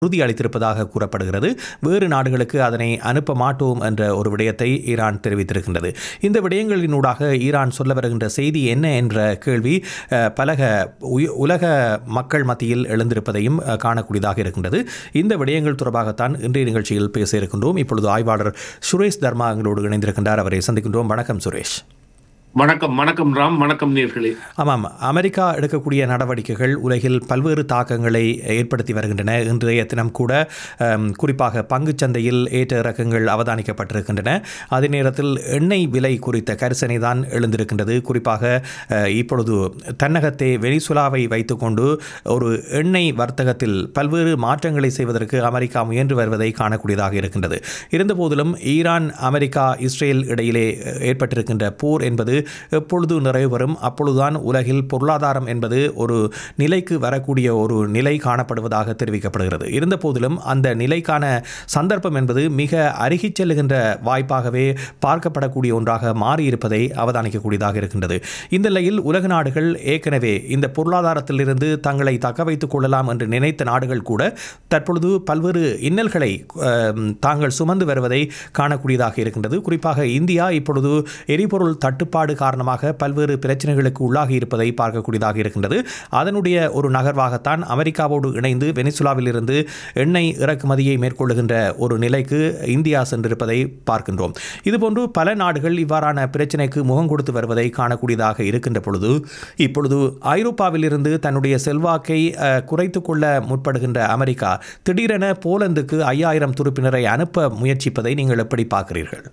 உறுதியளித்திருப்பதாக கூறப்படுகிறது வேறு நாடுகளுக்கு அதனை அனுப்ப மாட்டோம் என்ற ஒரு விடயத்தை ஈரான் தெரிவித்திருக்கின்றது இந்த விடயங்களினூடாக ஈரான் சொல்ல வருகின்ற செய்தி என்ன என்ற கேள்வி அஹ், பலக உய- உலக மக்கள் மத்தியில் எழுந்திருப்பதையும் அஹ், காணக்கூடியதாக இருக்கின்றது இந்த விடயங்கள் தொடர்பாகத்தான் இன்றைய நிகழ்ச்சியில் பேச இருக்கின்றோம் இப்பொழுது ஆய்வாளர் சுரேஷ் தர்மா எங்களோடு இணைந்திருக்கின்றார் அவரை சந்திக்கின்றோம் வணக்கம் சுரேஷ் வணக்கம் வணக்கம் ராம் வணக்கம் நேர்களே ஆமாம் அமெரிக்கா எடுக்கக்கூடிய நடவடிக்கைகள் உலகில் பல்வேறு தாக்கங்களை ஏற்படுத்தி வருகின்றன இன்றைய தினம் கூட அம், குறிப்பாக பங்குச் சந்தையில் ஏற்ற இறக்கங்கள் அவதானிக்கப்பட்டிருக்கின்றன அதே நேரத்தில் எண்ணெய் விலை குறித்த கரிசனை தான் எழுந்திருக்கின்றது குறிப்பாக அஹ், இப்பொழுது தன்னகத்தே வெனிசுலாவை வைத்துக்கொண்டு ஒரு எண்ணெய் வர்த்தகத்தில் பல்வேறு மாற்றங்களை செய்வதற்கு அமெரிக்கா முயன்று வருவதை காணக்கூடியதாக இருக்கின்றது இருந்தபோதிலும் ஈரான் அமெரிக்கா இஸ்ரேல் இடையிலே அஹ், ஏற்பட்டிருக்கின்ற போர் என்பது எப்பொழுது நிறைவு பெறும் அப்பொழுதுதான் உலகில் பொருளாதாரம் என்பது ஒரு நிலைக்கு வரக்கூடிய ஒரு நிலை காணப்படுவதாக தெரிவிக்கப்படுகிறது இருந்தபோதிலும் அந்த நிலைக்கான சந்தர்ப்பம் என்பது மிக அருகிச் செல்லுகின்ற வாய்ப்பாகவே பார்க்கப்படக்கூடிய ஒன்றாக மாறியிருப்பதை அவதானிக்கக்கூடியதாக இருக்கின்றது இந்த நிலையில் உலக நாடுகள் ஏற்கனவே இந்த பொருளாதாரத்திலிருந்து தங்களை தக்க வைத்துக் கொள்ளலாம் என்று நினைத்த நாடுகள் கூட தற்பொழுது பல்வேறு இன்னல்களை அஹ், தாங்கள் சுமந்து வருவதை காணக்கூடியதாக இருக்கின்றது குறிப்பாக இந்தியா இப்பொழுது எரிபொருள் தட்டுப்பாடு காரணமாக பல்வேறு பிரச்சனைகளுக்கு உள்ளாகி இருப்பதை பார்க்கக்கூடியதாக இருக்கின்றது அதனுடைய ஒரு நகர்வாகத்தான் அமெரிக்காவோடு இணைந்து வெனிசுலாவில் இருந்து எண்ணெய் இறக்குமதியை மேற்கொள்ளுகின்ற ஒரு நிலைக்கு இந்தியா சென்றிருப்பதை பார்க்கின்றோம் இதுபோன்று பல நாடுகள் இவ்வாறான பிரச்சினைக்கு முகம் கொடுத்து வருவதை காணக்கூடியதாக இருக்கின்ற பொழுது இப்பொழுது ஐரோப்பாவில் இருந்து தன்னுடைய செல்வாக்கை அஹ், குறைத்துக் கொள்ள முற்படுகின்ற அமெரிக்கா திடீரென போலந்துக்கு ஐயாயிரம் துருப்பினரை அனுப்ப முயற்சிப்பதை நீங்கள் எப்படி பார்க்கிறீர்கள்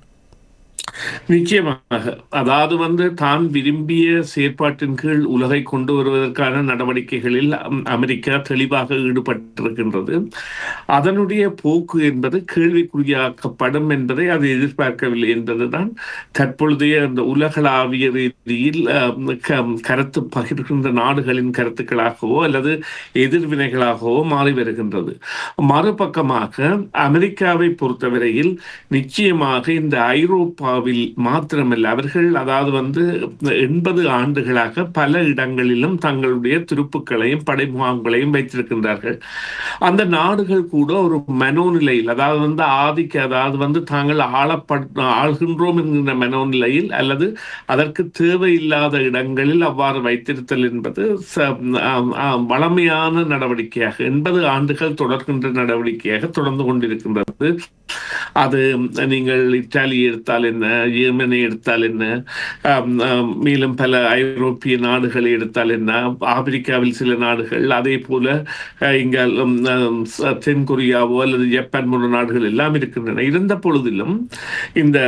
நிச்சயமாக அதாவது வந்து தான் விரும்பிய செயற்பாட்டின் கீழ் உலகை கொண்டு வருவதற்கான நடவடிக்கைகளில் அம், அமெரிக்கா தெளிவாக ஈடுபட்டிருக்கின்றது அதனுடைய போக்கு என்பது கேள்விக்குறியாக்கப்படும் என்பதை அது எதிர்பார்க்கவில்லை என்பதுதான் தற்பொழுதைய அந்த உலகளாவிய ரீதியில் அம், க- கருத்து பகிர்கின்ற நாடுகளின் கருத்துக்களாகவோ அல்லது எதிர்வினைகளாகவோ மாறி வருகின்றது மறுபக்கமாக அமெரிக்காவை பொறுத்தவரையில் நிச்சயமாக இந்த ஐரோப்பாவில் மாத்திரமல்ல அவர்கள் அதாவது வந்து எண்பது ஆண்டுகளாக பல இடங்களிலும் தங்களுடைய துருப்புக்களையும் படை முகாம்களையும் வைத்திருக்கின்றார்கள் அந்த நாடுகள் கூட ஒரு மனோநிலையில் அதாவது வந்து ஆதிக்க அதாவது வந்து தாங்கள் ஆளப்பட் ஆள்கின்றோம் என்கின்ற மனோநிலையில் அல்லது அதற்கு தேவையில்லாத இடங்களில் அவ்வாறு வைத்திருத்தல் என்பது ச- ஆம், ஆம், வளமையான நடவடிக்கையாக எண்பது ஆண்டுகள் தொடர்கின்ற நடவடிக்கையாக தொடர்ந்து கொண்டிருக்கின்றது அது நீங்கள் இத்தாலி எடுத்தால் என்ன ஏமனை எடுத்தால் என்ன ஆம், ஆம், மேலும் பல ஐரோப்பிய நாடுகளை எடுத்தால் என்ன ஆப்பிரிக்காவில் சில நாடுகள் அதே போல அஹ், இங்க ம், ஆம், ச- தென்கொரியாவோ அல்லது ஜப்பான் போன்ற நாடுகள் எல்லாம் இருக்கின்றன இருந்த பொழுதிலும் இந்த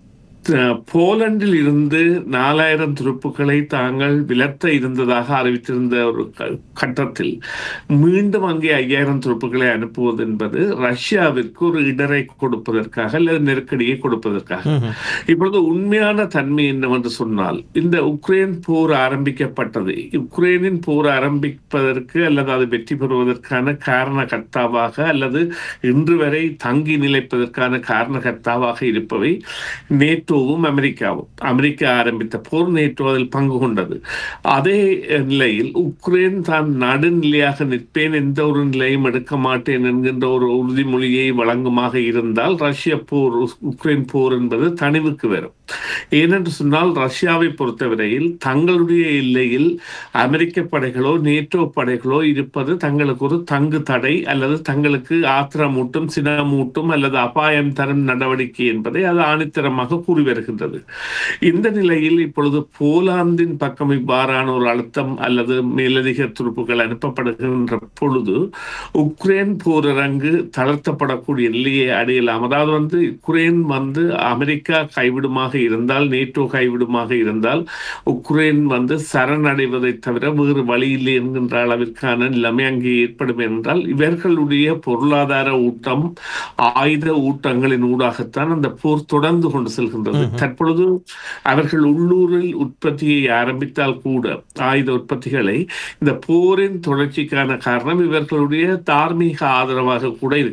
அஹ், போலண்டில் இருந்து நாலாயிரம் துருப்புக்களை தாங்கள் விலத்த இருந்ததாக அறிவித்திருந்த ஒரு க- கட்டத்தில் மீண்டும் அங்கே ஐயாயிரம் துருப்புக்களை அனுப்புவது என்பது ரஷ்யாவிற்கு ஒரு இடரை கொடுப்பதற்காக அல்லது நெருக்கடியை கொடுப்பதற்காக இப்பொழுது உண்மையான தன்மை என்னவென்று சொன்னால் இந்த உக்ரைன் போர் ஆரம்பிக்கப்பட்டது உக்ரைனின் போர் ஆரம்பிப்பதற்கு அல்லது அது வெற்றி பெறுவதற்கான காரணகர்த்தாவாக அல்லது இன்று வரை தங்கி நிலைப்பதற்கான காரணகர்த்தாவாக இருப்பவை நேட்டோவும் அமெரிக்காவும் அமெரிக்கா ஆரம்பித்த போர் நேட்டோ அதில் பங்கு கொண்டது அதே நிலையில் உக்ரைன் தான் நடுநிலையாக நிற்பேன் எந்த ஒரு நிலையும் எடுக்க மாட்டேன் என்கின்ற ஒரு உறுதிமொழியை வழங்குமாக இருந்தால் ரஷ்ய போர் உக்ரைன் போர் என்பது தணிவுக்கு வரும் ஏனென்று சொன்னால் ரஷ்யாவை பொறுத்தவரையில் தங்களுடைய எல்லையில் அமெரிக்க படைகளோ நேட்டோ படைகளோ இருப்பது தங்களுக்கு ஒரு தங்கு தடை அல்லது தங்களுக்கு ஆத்திரமூட்டும் சினமூட்டும் அல்லது அபாயம் தரும் நடவடிக்கை என்பதை அது ஆணித்தரமாக கூறி வருகின்றது இந்த நிலையில் இப்பொழுது போலாந்தின் பக்கம் இவ்வாறான ஒரு அழுத்தம் அல்லது மேலதிக துருப்புகள் அனுப்பப்படுகின்ற பொழுது உக்ரைன் போரரங்கு தளர்த்தப்படக்கூடிய நிலையை அடையலாம் அதாவது வந்து உக்ரைன் வந்து அமெரிக்கா கைவிடுமாக இருந்தால் நேட்டோ கைவிடுமாக இருந்தால் உக்ரைன் வந்து சரணடைவதை தவிர வேறு வழி இல்லை என்கின்ற அளவிற்கான நிலைமை அங்கே ஏற்படும் என்றால் இவர்களுடைய பொருளாதார ஊட்டம் ஆயுத ஊட்டங்களின் ஊடாகத்தான் அந்த போர் தொடர்ந்து கொண்டு செல்கின்றது தற்பொழுது அவர்கள் உள்ளூரில் உற்பத்தியை ஆரம்பித்தால் கூட ஆயுத உற்பத்திகளை இந்த போரின் தொடர்ச்சிக்கான காரணம் இவர்களுடைய தார்மீக ஆதரவாக கூட இருக்கலாம்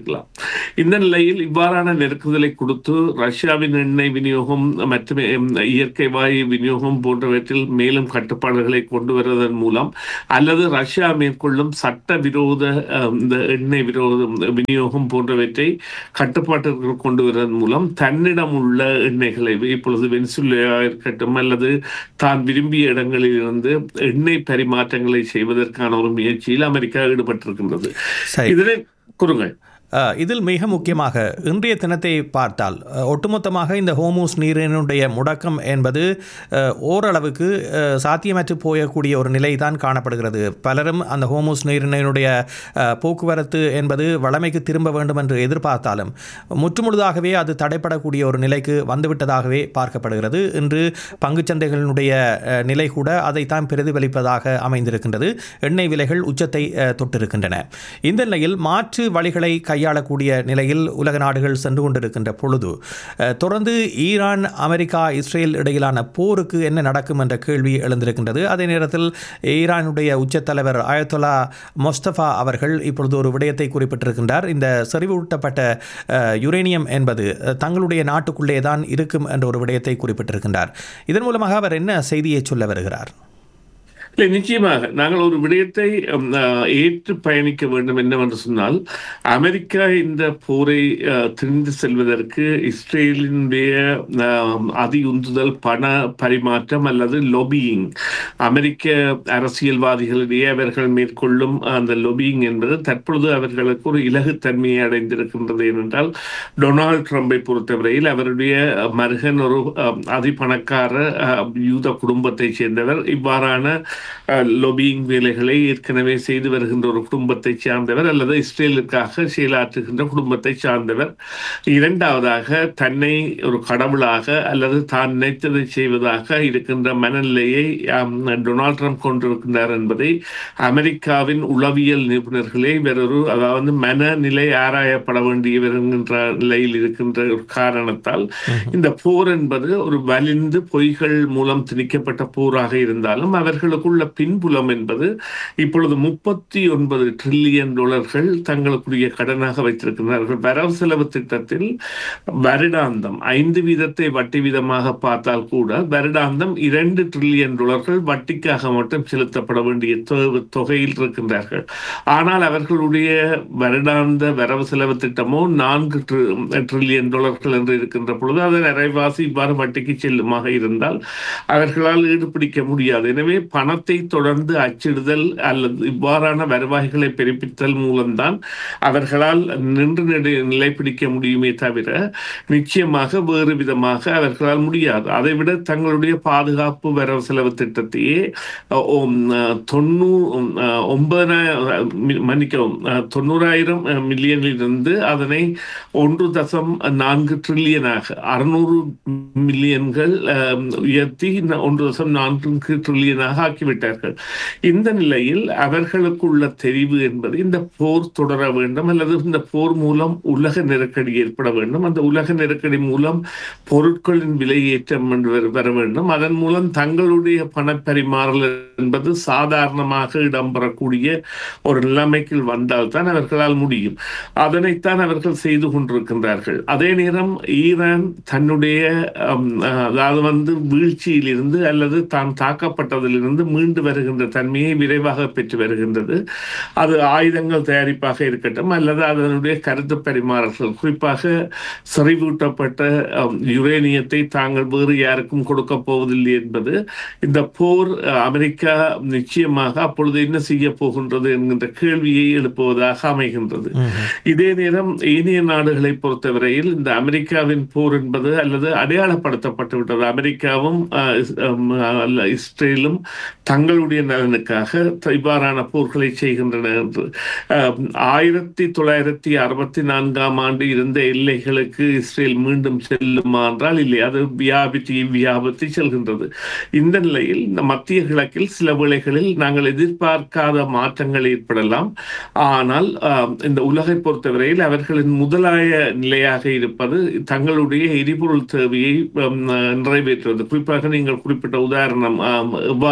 இந்த நிலையில் இவ்வாறான நெருக்குதலை கொடுத்து ரஷ்யாவின் எண்ணெய் விநியோகம் மற்றும் எம், இயற்கை வாயு விநியோகம் போன்றவற்றில் மேலும் கட்டுப்பாடுகளை கொண்டு வருவதன் மூலம் அல்லது ரஷ்யா மேற்கொள்ளும் சட்ட விரோத அஹ், இந்த எண்ணெய் விரோத விநியோகம் போன்றவற்றை கட்டுப்பாட்டிற்கு கொண்டு வருவதன் மூலம் தன்னிடம் உள்ள எண்ணெய்களை இப்பொழுது வெனிசுலா இருக்கட்டும் அல்லது தான் விரும்பிய இடங்களில் இருந்து எண்ணெய் பரிமாற்றங்களை செய்வதற்கான ஒரு முயற்சியில் அமெரிக்கா ஈடுபட்டிருக்கின்றது சரி இதனை கூறுங்கள் அஹ், இதில் மிக முக்கியமாக இன்றைய தினத்தை பார்த்தால் அஹ், ஒட்டுமொத்தமாக இந்த ஹோமூஸ் நீரினுடைய முடக்கம் என்பது அஹ், ஓரளவுக்கு அஹ், சாத்தியமற்று போயக்கூடிய ஒரு நிலை தான் காணப்படுகிறது பலரும் அந்த ஹோமூஸ் நீரினுடைய அஹ், போக்குவரத்து என்பது வளமைக்கு திரும்ப வேண்டும் என்று எதிர்பார்த்தாலும் முற்றுமுழுதாகவே அது தடைப்படக்கூடிய ஒரு நிலைக்கு வந்துவிட்டதாகவே பார்க்கப்படுகிறது இன்று பங்குச்சந்தைகளினுடைய அஹ், நிலை கூட அதைத்தான் பிரதிபலிப்பதாக அமைந்திருக்கின்றது எண்ணெய் விலைகள் உச்சத்தை அஹ், தொட்டிருக்கின்றன இந்த நிலையில் மாற்று வழிகளை கையாளக்கூடிய நிலையில் உலக நாடுகள் சென்று கொண்டிருக்கின்ற பொழுது அஹ், தொடர்ந்து ஈரான் அமெரிக்கா இஸ்ரேல் இடையிலான போருக்கு என்ன நடக்கும் என்ற கேள்வி எழுந்திருக்கின்றது அதே நேரத்தில் ஈரானுடைய உச்சத்தலைவர் அயத்தொலா மொஸ்தபா அவர்கள் இப்பொழுது ஒரு விடயத்தை குறிப்பிட்டிருக்கின்றார் இந்த செறிவூட்டப்பட்ட அஹ், யுரேனியம் என்பது அஹ், தங்களுடைய நாட்டுக்குள்ளே தான் இருக்கும் என்ற ஒரு விடயத்தை குறிப்பிட்டிருக்கின்றார் இதன் மூலமாக அவர் என்ன செய்தியை சொல்ல வருகிறார் இல்லை நிச்சயமாக நாங்கள் ஒரு விடயத்தை ம், அஹ், ஏற்று பயணிக்க வேண்டும் என்னவென்று சொன்னால் அமெரிக்கா இந்த போரை அஹ், திரிந்து செல்வதற்கு இஸ்ரேலினுடைய அஹ், அதி உந்துதல் பண பரிமாற்றம் அல்லது லொபியிங் அமெரிக்க அரசியல்வாதிகளிடையே அவர்கள் மேற்கொள்ளும் அந்த லொபியிங் என்பது தற்பொழுது அவர்களுக்கு ஒரு இலகுத்தன்மையை அடைந்திருக்கின்றது ஏனென்றால் டொனால்ட் ட்ரம்பை பொறுத்தவரையில் அவருடைய மருகன் ஒரு அஹ், அதிபணக்கார அஹ், யூத குடும்பத்தைச் சேர்ந்தவர் இவ்வாறான லொபியிங் வேலைகளை ஏற்கனவே செய்து வருகின்ற ஒரு குடும்பத்தை சார்ந்தவர் அல்லது இஸ்ரேலுக்காக செயலாற்றுகின்ற குடும்பத்தை சார்ந்தவர் இரண்டாவதாக தன்னை ஒரு கடவுளாக அல்லது தான் நினைத்ததை செய்வதாக இருக்கின்ற மனநிலையை ஆம், டொனால்ட் ட்ரம்ப் கொண்டிருக்கின்றார் என்பதை அமெரிக்காவின் உளவியல் நிபுணர்களே வேறொரு அதாவது மனநிலை ஆராயப்பட வேண்டியவர் என்கின்ற நிலையில் இருக்கின்ற ஒரு காரணத்தால் இந்த போர் என்பது ஒரு வலிந்து பொய்கள் மூலம் திணிக்கப்பட்ட போராக இருந்தாலும் அவர்களுக்குள்ள பின்புலம் என்பது இப்பொழுது முப்பத்தி ஒன்பது ட்ரில்லியன் டாலர்கள் தங்களுக்குரிய கடனாக வைத்திருக்கிறார்கள் வரவு செலவு திட்டத்தில் வருடாந்தம் ஐந்து வீதத்தை வட்டி வீதமாக பார்த்தால் கூட வருடாந்தம் இரண்டு ட்ரில்லியன் டாலர்கள் வட்டிக்காக மட்டும் செலுத்தப்பட வேண்டிய தொ- தொகையில் இருக்கின்றார்கள் ஆனால் அவர்களுடைய வருடாந்த வரவு செலவு திட்டமோ நான்கு ட்ரில்லியன் டாலர்கள் என்று இருக்கின்ற பொழுது அதன் அரைவாசி இவ்வாறு வட்டிக்கு செல்லுமாக இருந்தால் அவர்களால் ஈடுபிடிக்க முடியாது எனவே பணத்தை தொடர்ந்து அச்சிடுதல் அல்லது இவ்வாறான வருவாய்களை பெருப்பித்தல் மூலம்தான் அவர்களால் நின்று நெடு நிலை பிடிக்க முடியுமே தவிர நிச்சயமாக வேறு விதமாக அவர்களால் முடியாது அதைவிட தங்களுடைய பாதுகாப்பு வரவு செலவு திட்டத்தையே அஹ், ஓம், அஹ், தொண்ணூ அஹ், ஒன்பதாயிரம் மி- மன்னிக்கவும் அஹ், தொண்ணூறாயிரம் அஹ், மில்லியனிலிருந்து அதனை ஒன்று தசம் நான்கு ட்ரில்லியனாக அறுநூறு மில்லியன்கள் அஹ், உயர்த்தி ந- ஒன்று தசம் நான்கு ட்ரில்லியனாக ஆக்கிவிட்டார்கள் இந்த நிலையில் அவர்களுக்குள்ள தெரிவு என்பது இந்த போர் தொடர வேண்டும் அல்லது இந்த போர் மூலம் உலக நெருக்கடி ஏற்பட வேண்டும் அந்த உலக நெருக்கடி மூலம் பொருட்களின் விலையேற்றம் என்று வர- வர வேண்டும் அதன் மூலம் தங்களுடைய பணப்பரிமாறல் என்பது சாதாரணமாக இடம்பெறக்கூடிய ஒரு நிலைமைக்கு வந்தால்தான் அவர்களால் முடியும் அதனைத்தான் அவர்கள் செய்து கொண்டிருக்கின்றார்கள் அதே நேரம் ஈரான் தன்னுடைய அம், அஹ், அதாவது வந்து வீழ்ச்சியிலிருந்து அல்லது தான் தாக்கப்பட்டதிலிருந்து மீண்டு வருகின்ற தன்மையை விரைவாக பெற்று வருகின்றது அது ஆயுதங்கள் தயாரிப்பாக இருக்கட்டும் அல்லது அதனுடைய கருத்து பரிமாறல்கள் குறிப்பாக செறிவூட்டப்பட்ட அம், யுரேனியத்தை தாங்கள் வேறு யாருக்கும் கொடுக்க போவதில்லை என்பது இந்த போர் அஹ், அமெரிக்கா நிச்சயமாக அப்பொழுது என்ன செய்ய போகின்றது என்கின்ற கேள்வியை எழுப்புவதாக அமைகின்றது இதே நேரம் ஏனைய நாடுகளை பொறுத்தவரையில் இந்த அமெரிக்காவின் போர் என்பது அல்லது அடையாளப்படுத்தப்பட்டு விட்டது அமெரிக்காவும் அஹ், இஸ்- அம், அல்ல, இஸ்ரேலும் தங்களுடைய நலனுக்காக த- இவ்வாறான போர்களை செய்கின்றன என்று அஹ், ஆயிரத்தி தொள்ளாயிரத்தி அறுபத்தி நான்காம் ஆண்டு இருந்த எல்லைகளுக்கு இஸ்ரேல் மீண்டும் செல்லுமா என்றால் இல்லை அது வியாபித்து வியாபித்து செல்கின்றது இந்த நிலையில் இந்த மத்திய கிழக்கில் சில வேளைகளில் நாங்கள் எதிர்பார்க்காத மாற்றங்கள் ஏற்படலாம் ஆனால் ஆம், இந்த உலகை பொறுத்தவரையில் அவர்களின் முதலாய நிலையாக இருப்பது தங்களுடைய எரிபொருள் தேவையை ஆம், நிறைவேற்றுவது குறிப்பாக நீங்கள் குறிப்பிட்ட உதாரணம் ஆம், எவ்வாறு இந்தியா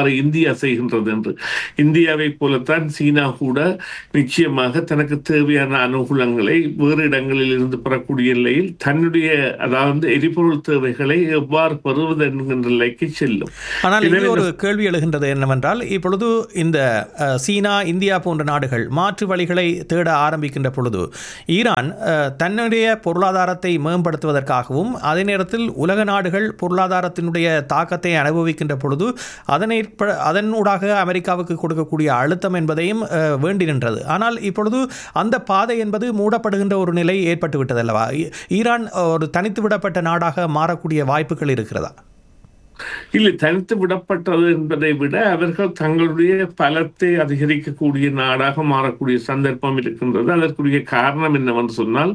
இந்தியா செய்கின்றது என்று இந்தியாவை போலத்தான் சீனா கூட நிச்சயமாக தனக்கு தேவையான அனுகூலங்களை வேறு இடங்களில் இருந்து பெறக்கூடிய நிலையில் தன்னுடைய அதாவது எரிபொருள் தேவைகளை எவ்வாறு பெறுவது என்கின்ற நிலைக்கு செல்லும் ஆனால் எனவே இது ஒரு கேள்வி எழுகின்றது என்னவென்றால் இப்பொழுது இந்த அஹ், சீனா இந்தியா போன்ற நாடுகள் மாற்று வழிகளை தேட ஆரம்பிக்கின்ற பொழுது ஈரான் அஹ், தன்னுடைய பொருளாதாரத்தை மேம்படுத்துவதற்காகவும் அதே நேரத்தில் உலக நாடுகள் பொருளாதாரத்தினுடைய தாக்கத்தை அனுபவிக்கின்ற பொழுது அதனை ப- அதனூடாக அமெரிக்காவுக்கு கொடுக்கக்கூடிய அழுத்தம் என்பதையும் அஹ், வேண்டி நின்றது ஆனால் இப்பொழுது அந்த பாதை என்பது மூடப்படுகின்ற ஒரு நிலை ஏற்பட்டு விட்டதல்லவா ஈ- ஈரான் ஒரு தனித்து விடப்பட்ட நாடாக மாறக்கூடிய வாய்ப்புகள் இருக்கிறதா இல்லை தனித்து விடப்பட்டது என்பதை விட அவர்கள் தங்களுடைய பலத்தை அதிகரிக்கக்கூடிய நாடாக மாறக்கூடிய சந்தர்ப்பம் இருக்கின்றது அதற்குரிய காரணம் என்னவென்று சொன்னால்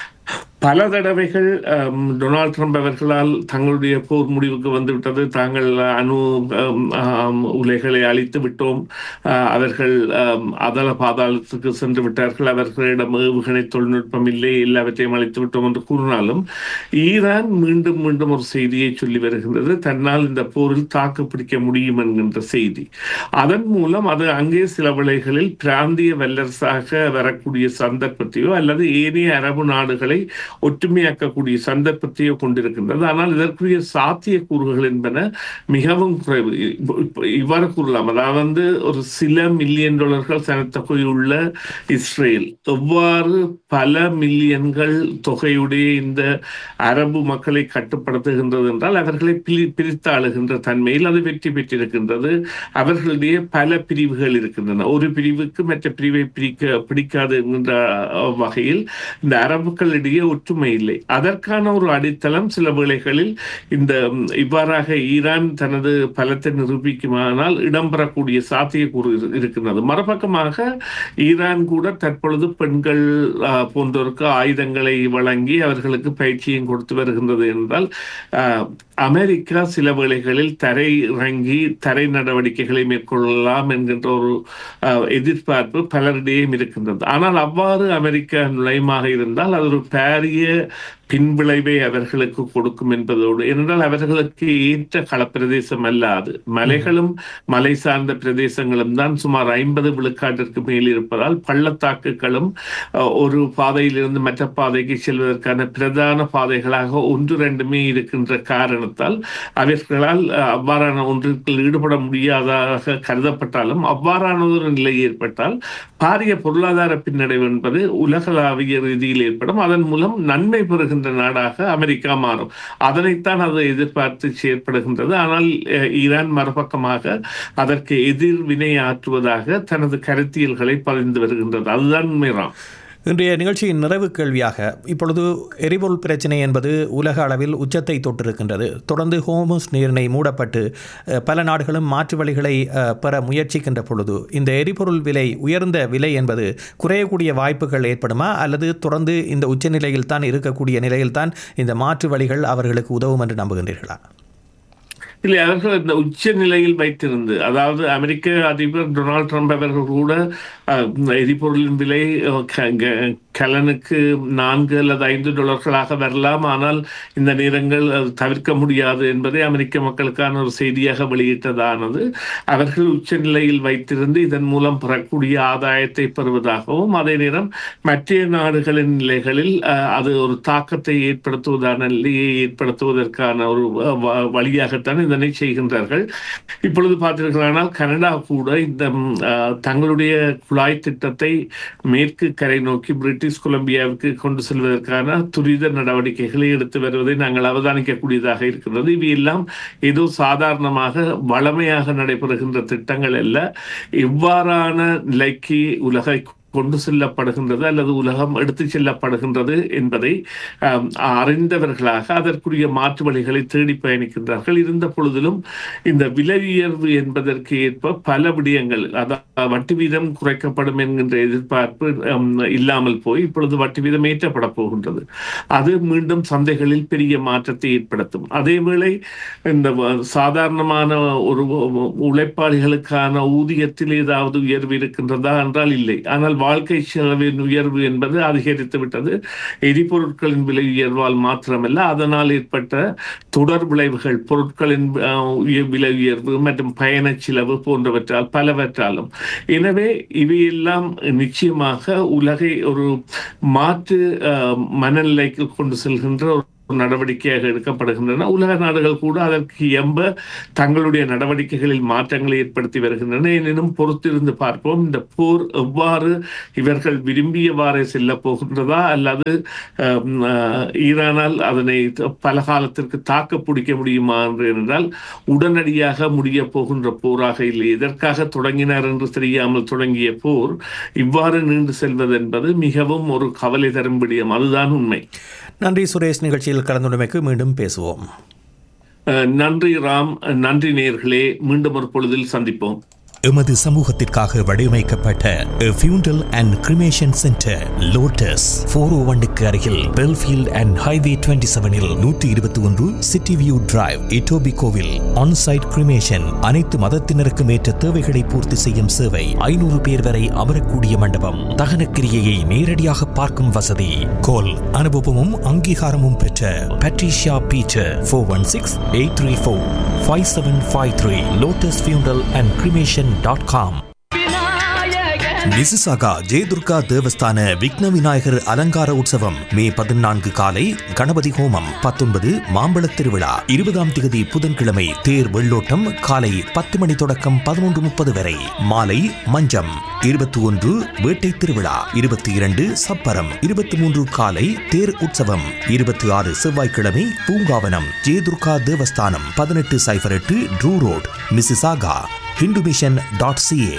பல தடவைகள் அம், டொனால்ட் ட்ரம்ப் அவர்களால் தங்களுடைய போர் முடிவுக்கு வந்துவிட்டது தாங்கள் அணு அம், ஆம், உலைகளை அழித்து விட்டோம் அஹ், அவர்கள் அம், அதல பாதாளத்துக்கு சென்று விட்டார்கள் அவர்களிடம் ஏவுகணை தொழில்நுட்பம் இல்லை எல்லாவற்றையும் அழித்து விட்டோம் என்று கூறினாலும் ஈரான் மீண்டும் மீண்டும் ஒரு செய்தியை சொல்லி வருகின்றது தன்னால் இந்த போரில் தாக்கு பிடிக்க முடியும் என்கின்ற செய்தி அதன் மூலம் அது அங்கே சில வேளைகளில் பிராந்திய வல்லரசாக வரக்கூடிய சந்தர்ப்பத்தையோ அல்லது ஏனைய அரபு நாடுகளை ஒற்றுமையாக்கக்கூடிய சந்தர்ப்பத்தையோ கொண்டிருக்கின்றது ஆனால் இதற்குரிய சாத்திய கூறுகள் என்பன மிகவும் குறைவு இப்ப- இப்ப இவ்வாறு கூறலாம் அதாவது வந்து ஒரு சில மில்லியன் டாலர்கள் சனத்தொகையுள்ள இஸ்ரேல் எவ்வாறு பல மில்லியன்கள் தொகையுடைய இந்த அரபு மக்களை கட்டுப்படுத்துகின்றது என்றால் அவர்களை பிரி- பிரித்தாளுகின்ற தன்மையில் அது வெற்றி பெற்றிருக்கின்றது அவர்களுடைய பல பிரிவுகள் இருக்கின்றன ஒரு பிரிவுக்கு மற்ற பிரிவை பிரிக்க பிடிக்காது என்கின்ற அஹ், வகையில் இந்த அரபுக்களிடையே ஒற்றுமை இல்லை அதற்கான ஒரு அடித்தளம் சில வேளைகளில் இந்த ம், இவ்வாறாக ஈரான் தனது பலத்தை நிரூபிக்குமானால் இடம்பெறக்கூடிய சாத்தியக்கூறு இரு- இருக்கின்றது மறுபக்கமாக ஈரான் கூட தற்பொழுது பெண்கள் ஆ, போன்றோருக்கு ஆயுதங்களை வழங்கி அவர்களுக்கு பயிற்சியும் கொடுத்து வருகின்றது என்றால் ஆ, அமெரிக்கா சில வேளைகளில் தரை இறங்கி தரை நடவடிக்கைகளை மேற்கொள்ளலாம் என்கின்ற ஒரு ஆ, எதிர்பார்ப்பு பலரிடையும் இருக்கின்றது ஆனால் அவ்வாறு அமெரிக்கா நுழையமாக இருந்தால் அது ஒரு பாரிய பின்விளைவை அவர்களுக்கு கொடுக்கும் என்பதோடு ஏனென்றால் அவர்களுக்கு ஏற்ற களப்பிரதேசம் அல்லாது மலைகளும் மலை சார்ந்த பிரதேசங்களும் தான் சுமார் ஐம்பது விழுக்காட்டிற்கு மேல் இருப்பதால் பள்ளத்தாக்குகளும் அஹ், ஒரு பாதையிலிருந்து மற்ற பாதைக்கு செல்வதற்கான பிரதான பாதைகளாக ஒன்று ரெண்டுமே இருக்கின்ற காரணத்தால் அவர்களால் அஹ், அவ்வாறான ஒன்றிற்குள் ஈடுபட முடியாததாக கருதப்பட்டாலும் அவ்வாறான ஒரு நிலை ஏற்பட்டால் பாரிய பொருளாதார பின்னடைவு என்பது உலகளாவிய ரீதியில் ஏற்படும் அதன் மூலம் நன்மை பெறுகின்ற நாடாக அமெரிக்கா மாறும் அதனைத்தான் அது எதிர்பார்த்து செயற்படுகின்றது ஆனால் அஹ், ஈரான் மறுபக்கமாக அதற்கு எதிர்வினை ஆற்றுவதாக தனது கருத்தியல்களை பதிந்து வருகின்றது அதுதான் உண்மைதான் இன்றைய நிகழ்ச்சியின் நிறைவு கேள்வியாக இப்பொழுது எரிபொருள் பிரச்சினை என்பது உலக அளவில் உச்சத்தை தொட்டிருக்கின்றது தொடர்ந்து ஹோமஸ் நீரிணை மூடப்பட்டு அஹ், பல நாடுகளும் மாற்று வழிகளை அஹ், பெற முயற்சிக்கின்ற பொழுது இந்த எரிபொருள் விலை உயர்ந்த விலை என்பது குறையக்கூடிய வாய்ப்புகள் ஏற்படுமா அல்லது தொடர்ந்து இந்த உச்சநிலையில் தான் இருக்கக்கூடிய நிலையில்தான் இந்த மாற்று வழிகள் அவர்களுக்கு உதவும் என்று நம்புகின்றீர்களா இல்லை அவர்கள் இந்த உச்ச நிலையில் வைத்திருந்து அதாவது அமெரிக்க அதிபர் டொனால்ட் ட்ரம்ப் அவர்கள் கூட அஹ், எரிபொருளின் விலை அஹ், க- க- கலனுக்கு நான்கு அல்லது ஐந்து டாலர்களாக வரலாம் ஆனால் இந்த நேரங்கள் அது தவிர்க்க முடியாது என்பதை அமெரிக்க மக்களுக்கான ஒரு செய்தியாக வெளியிட்டதானது அவர்கள் உச்ச நிலையில் வைத்திருந்து இதன் மூலம் பெறக்கூடிய ஆதாயத்தை பெறுவதாகவும் அதே நேரம் மற்ற நாடுகளின் நிலைகளில் அஹ், அது ஒரு தாக்கத்தை ஏற்படுத்துவதான நிலையை ஏற்படுத்துவதற்கான ஒரு அஹ், வ- வழியாகத்தான் இதனை செய்கின்றார்கள் இப்பொழுது பார்த்தீர்களானால் கனடா கூட இந்த ம், அஹ், தங்களுடைய குழாய் திட்டத்தை மேற்கு கரை நோக்கி பிரிட்டிஷ் கொலம்பியாவுக்கு கொண்டு செல்வதற்கான துரித நடவடிக்கைகளை எடுத்து வருவதை நாங்கள் அவதானிக்கக்கூடியதாக இருக்கிறது இவையெல்லாம் ஏதோ சாதாரணமாக வளமையாக நடைபெறுகின்ற திட்டங்கள் அல்ல இவ்வாறான நிலைக்கு உலகை கொண்டு செல்லப்படுகின்றது அல்லது உலகம் எடுத்துச் செல்லப்படுகின்றது என்பதை ஆம், அறிந்தவர்களாக அதற்குரிய மாற்று வழிகளை தேடி பயணிக்கின்றார்கள் இருந்த பொழுதிலும் இந்த விலை உயர்வு என்பதற்கு ஏற்ப பல விடயங்கள் அதாவது வட்டி வீதம் குறைக்கப்படும் என்கின்ற எதிர்பார்ப்பு ஆம், இல்லாமல் போய் இப்பொழுது வட்டி வீதம் ஏற்றப்பட போகின்றது அது மீண்டும் சந்தைகளில் பெரிய மாற்றத்தை ஏற்படுத்தும் அதேவேளை இந்த வ- சாதாரணமான ஒரு உழைப்பாளிகளுக்கான ஊதியத்தில் ஏதாவது உயர்வு இருக்கின்றதா என்றால் இல்லை ஆனால் வாழ்க்கை செலவின் உயர்வு என்பது அதிகரித்து விட்டது எரிபொருட்களின் விலை உயர்வால் மாத்திரமல்ல அதனால் ஏற்பட்ட தொடர் விளைவுகள் பொருட்களின் அஹ், உய- விலை உயர்வு மற்றும் பயண செலவு போன்றவற்றால் பலவற்றாலும் எனவே இவையெல்லாம் நிச்சயமாக உலகை ஒரு மாற்று அஹ், மனநிலைக்கு கொண்டு செல்கின்ற ஒரு நடவடிக்கையாக எடுக்கப்படுகின்றன உலக நாடுகள் கூட அதற்கு எம்ப தங்களுடைய நடவடிக்கைகளில் மாற்றங்களை ஏற்படுத்தி வருகின்றன எனினும் பொறுத்திருந்து பார்ப்போம் இந்த போர் எவ்வாறு இவர்கள் விரும்பியவாறே செல்ல போகின்றதா அல்லது அஹ், அஹ், ஈரானால் அதனை பல காலத்திற்கு தாக்க பிடிக்க முடியுமா என்று என்றால் உடனடியாக முடிய போகின்ற போராக இல்லை எதற்காக தொடங்கினார் என்று தெரியாமல் தொடங்கிய போர் இவ்வாறு நீண்டு செல்வது என்பது மிகவும் ஒரு கவலை தரும் விடயம் அதுதான் உண்மை நன்றி சுரேஷ் நிகழ்ச்சியில் கலந்துடைமைக்கு மீண்டும் பேசுவோம் அஹ், நன்றி ராம் நன்றி நேயர்களே மீண்டும் ஒரு பொழுதில் சந்திப்போம் எமது சமூகத்திற்காக வடிவமைக்கப்பட்ட funeral and cremation centre Lotus four O ஒன்னுக்கு அருகில் பெல்ஃபீல்ட் அண்ட் ஹைவே டுவெண்ட்டி செவனில் நூற்றி இருபத்தி ஒன்று சிட்டி வியூ டிரைவ் இட்டோபி கோவில் ஆன்சைட் கிரிமேஷன் அனைத்து மதத்தினருக்கும் ஏற்ற தேவைகளை பூர்த்தி செய்யும் சேவை ஐநூறு பேர் வரை அமரக்கூடிய மண்டபம் தகன கிரியையை நேரடியாக பார்க்கும் வசதி கோல் அனுபவமும் அங்கீகாரமும் பெற்ற Patricia Peter four one six eight three four five seven five three Lotus funeral and cremation dot com Mississauga Jayadurga Devasthana Vighna Vinayagar அலங்கார உற்சவம் மே பதினான்கு காலை கணபதி ஹோமம் பத்தொன்பது மாம்பழத் திருவிழா இருபதாம் திகதி புதன்கிழமை தேர் வெள்ளோட்டம் காலை பத்து மணி தொடக்கம் பதினொன்று முப்பது வரை மாலை மஞ்சம் இருபத்தி ஒன்று வேட்டை திருவிழா இருபத்தி இரண்டு சப்பரம் இருபத்தி மூன்று காலை தேர் உற்சவம் இருபத்தி ஆறு செவ்வாய்க்கிழமை பூங்காவனம் ஜெயதுர்கா தேவஸ்தானம் பதினெட்டு சைபர் எட்டு Drew Road Mississauga Hindu Mission dot CA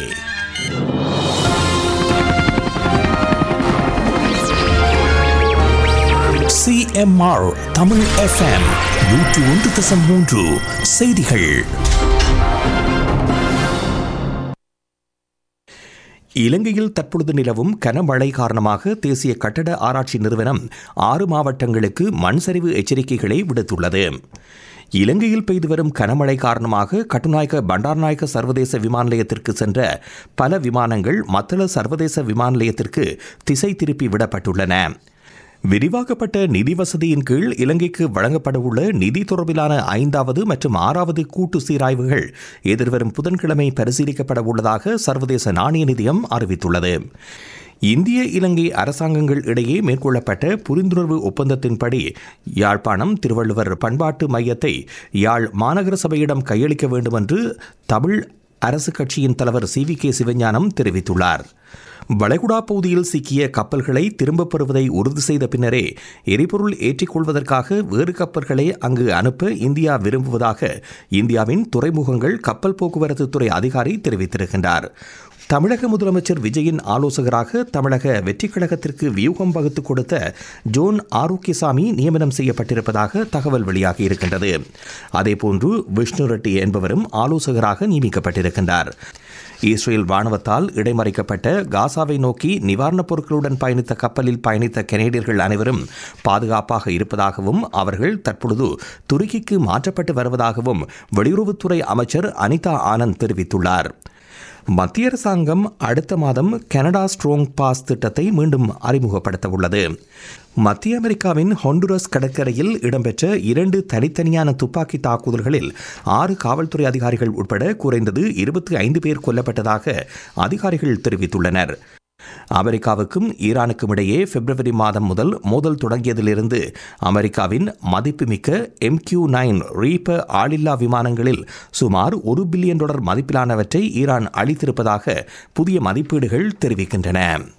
CMR Tamil FM நூற்று ஒன்று தசம் மூன்று செய்திகள் இலங்கையில் தற்பொழுது நிலவும் கனமழை காரணமாக தேசிய கட்டட ஆராய்ச்சி நிறுவனம் ஆறு மாவட்டங்களுக்கு மண் சரிவு எச்சரிக்கைகளை விடுத்துள்ளது இலங்கையில் பெய்து வரும் கனமழை காரணமாக கட்டுநாயக்க பண்டார்நாயக்க சர்வதேச விமான நிலையத்திற்கு சென்ற பல விமானங்கள் மத்தள சர்வதேச விமான நிலையத்திற்கு திசை திருப்பி விடப்பட்டுள்ளன விரிவாக்கப்பட்ட நிதி வசதியின் கீழ் இலங்கைக்கு வழங்கப்படவுள்ள நிதி தொடர்பிலான ஐந்தாவது மற்றும் ஆறாவது கூட்டு சீராய்வுகள் எதிர்வரும் புதன்கிழமை பரிசீலிக்கப்பட உள்ளதாக சர்வதேச நாணய நிதியம் அறிவித்துள்ளது இந்திய இலங்கை அரசாங்கங்கள் இடையே மேற்கொள்ளப்பட்ட புரிந்துணர்வு ஒப்பந்தத்தின்படி யாழ்ப்பாணம் திருவள்ளுவர் பண்பாட்டு மையத்தை யாழ் மாநகர சபையிடம் கையளிக்க வேண்டும் என்று தமிழ் அரசு கட்சியின் தலைவர் சி வி கே சிவஞானம் தெரிவித்துள்ளார் வளைகுடா பகுதியில் சிக்கிய கப்பல்களை திரும்பப் பெறுவதை உறுதி செய்த பின்னரே எரிபொருள் ஏற்றிக்கொள்வதற்காக வேறு கப்பல்களை அங்கு அனுப்ப இந்தியா விரும்புவதாக இந்தியாவின் துறைமுகங்கள் கப்பல் போக்குவரத்து துறை அதிகாரி தெரிவித்திருக்கின்றார் தமிழக முதலமைச்சர் விஜயின் ஆலோசகராக தமிழக வெற்றிக் கழகத்திற்கு வியூகம் வகுத்து கொடுத்த ஜோன் ஆரோக்கியசாமி நியமனம் செய்யப்பட்டிருப்பதாக தகவல் வெளியாகி இருக்கின்றது அதேபோன்று விஷ்ணு ரெட்டி என்பவரும் ஆலோசகராக நியமிக்கப்பட்டிருக்கின்றார் இஸ்ரேல் ராணுவத்தால் இடைமறிக்கப்பட்ட காசாவை நோக்கி நிவாரணப் பொருட்களுடன் பயணித்த கப்பலில் பயணித்த கனேடியர்கள் அனைவரும் பாதுகாப்பாக இருப்பதாகவும் அவர்கள் தற்பொழுது துருக்கிக்கு மாற்றப்பட்டு வருவதாகவும் வெளியுறவுத்துறை அமைச்சர் அனிதா ஆனந்த் தெரிவித்துள்ளார் மத்திய அரசாங்கம் அடுத்த மாதம் கனடா ஸ்ட்ரோங் பாஸ் திட்டத்தை மீண்டும் அறிமுகப்படுத்த உள்ளது மத்திய அமெரிக்காவின் ஹொண்டுரஸ் கடற்கரையில் இடம்பெற்ற இரண்டு தனித்தனியான துப்பாக்கி தாக்குதல்களில் ஆறு காவல்துறை அதிகாரிகள் உட்பட குறைந்தது இருபத்தி ஐந்து பேர் கொல்லப்பட்டதாக அதிகாரிகள் தெரிவித்துள்ளனர் அமெரிக்காவுக்கும் ஈரானுக்கும் இடையே பிப்ரவரி மாதம் முதல் மோதல் தொடங்கியதிலிருந்து அமெரிக்காவின் மதிப்புமிக்க எம்கியூ நைன் ரீப்பர் ஆளில்லா விமானங்களில் சுமார் ஒரு பில்லியன் டாலர் மதிப்பிலானவற்றை ஈரான் அளித்திருப்பதாக புதிய மதிப்பீடுகள் தெரிவிக்கின்றன